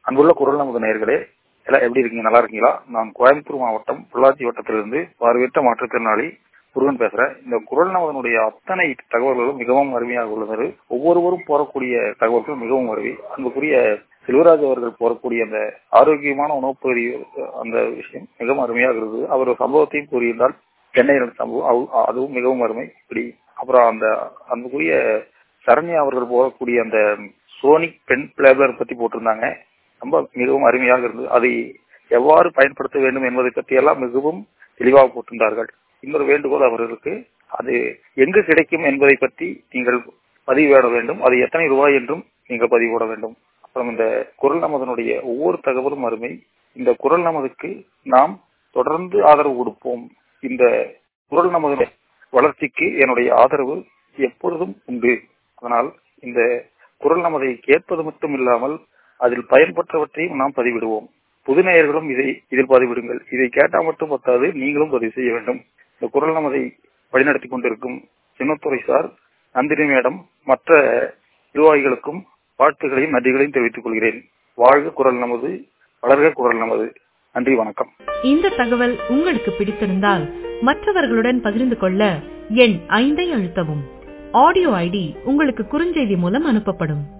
அன்புள்ள குரல் நமது நேயர்களே எல்லாம் எப்படி இருக்கீங்க நல்லா இருக்கீங்களா நான் கோயம்புத்தூர் மாவட்டம் பொள்ளாச்சி வட்டத்திலிருந்து பார்வையற்ற மாற்றுத்திறனாளி முருகன் பேசுறேன் இந்த குரல் நமதனுடைய அத்தனை தகவல்களும் மிகவும் அருமையாக உள்ளது ஒவ்வொருவரும் போறக்கூடிய தகவல்கள் மிகவும் அருவி அன்புக்குரிய செல்வராஜ் அவர்கள் போறக்கூடிய அந்த ஆரோக்கியமான உணவுப் பகுதி அந்த விஷயம் மிகவும் அருமையாக இருந்தது அவர் ஒரு சம்பவத்தையும் கூறியிருந்தால் சென்னை சம்பவம் அது- அதுவும் மிகவும் அருமை இப்படி அப்புறம் அந்த அன்புக்குரிய சரண்யா அவர்கள் போகக்கூடிய அந்த சோனிக் பென் பிளேபர் பத்தி போட்டிருந்தாங்க ரொம்ப மிகவும் அருமையாக இருந்தது அதை எவ்வாறு பயன்படுத்த வேண்டும் என்பதை பற்றி எல்லாம் மிகவும் தெளிவாக போட்டிருந்தார்கள் இன்னொரு வேண்டுகோள் அவர்களுக்கு அது எங்கு கிடைக்கும் என்பதை பற்றி நீங்கள் பதிவிட வேண்டும் அது எத்தனை ரூபாய் என்றும் நீங்கள் பதிவிட வேண்டும் அப்புறம் இந்த குரல் நமதனுடைய ஒவ்வொரு தகவலும் அருமை இந்த குரல் நமதுக்கு நாம் தொடர்ந்து ஆதரவு கொடுப்போம் இந்த குரல் நமது வளர்ச்சிக்கு என்னுடைய ஆதரவு எப்பொழுதும் உண்டு அதனால் இந்த குரல் நமதை கேட்பது மட்டும் இல்லாமல் அதில் பயன்பட்டவற்றையும் நாம் பதிவிடுவோம் புது நேயர்களும் இதை இதில் பதிவிடுங்கள் இதை கேட்டால் மட்டும் பத்தாது நீங்களும் பதிவு செய்ய வேண்டும் இந்த குரல் நமதை வழிநடத்தி கொண்டிருக்கும் சின்னத்துறை சார் நந்தினி மேடம் மற்ற நிர்வாகிகளுக்கும் வாழ்த்துக்களையும் நன்றிகளையும் தெரிவித்துக் கொள்கிறேன் வாழ்க குரல் நமது வளர்க குரல் நமது நன்றி வணக்கம் இந்த தகவல் உங்களுக்கு பிடித்திருந்தால் மற்றவர்களுடன் பகிர்ந்து கொள்ள எண் ஐந்தை அழுத்தவும் ஆடியோ ஐடி உங்களுக்கு குறுஞ்செய்தி மூலம் அனுப்பப்படும்